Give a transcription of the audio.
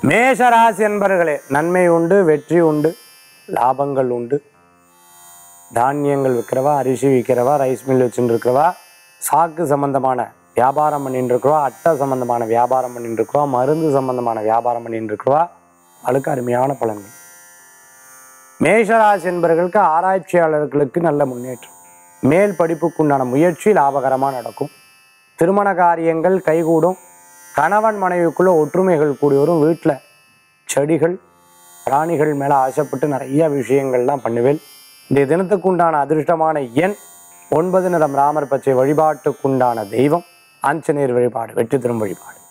மேஷராசி என்பர்களே நன்மை உண்டு வெற்றி உண்டு லாபங்கள் உண்டு தானியங்கள் விற்கிறவா அரிசி விற்கிறவா ரைஸ் மில் வச்சுட்டு இருக்கிறவா சாக்கு சம்பந்தமான வியாபாரம் பண்ணிட்டு இருக்கிறவா அட்டை சம்பந்தமான வியாபாரம் பண்ணிட்டு இருக்கிறவா மருந்து சம்பந்தமான வியாபாரம் பண்ணிட்டு இருக்கிறவா அவளுக்கு அருமையான பலன்கள் மேஷராசி என்பவர்களுக்கு ஆராய்ச்சியாளர்களுக்கு நல்ல முன்னேற்றம் மேல் படிப்புக்குண்டான முயற்சி லாபகரமாக நடக்கும் திருமண காரியங்கள் கைகூடும் கணவன் மனைவிக்குள்ள ஒற்றுமைகள் கூடி வரும் வீட்டில் செடிகள் பிராணிகள் மேலே ஆசைப்பட்டு நிறைய விஷயங்கள்லாம் பண்ணுவேன் இந்த தினத்துக்குண்டான அதிர்ஷ்டமான எண் ஒன்பது நிறம் ராமர் பச்சை வழிபாட்டுக்குண்டான தெய்வம் ஆஞ்சநேயர் வழிபாடு வெற்றி தரும் வழிபாடு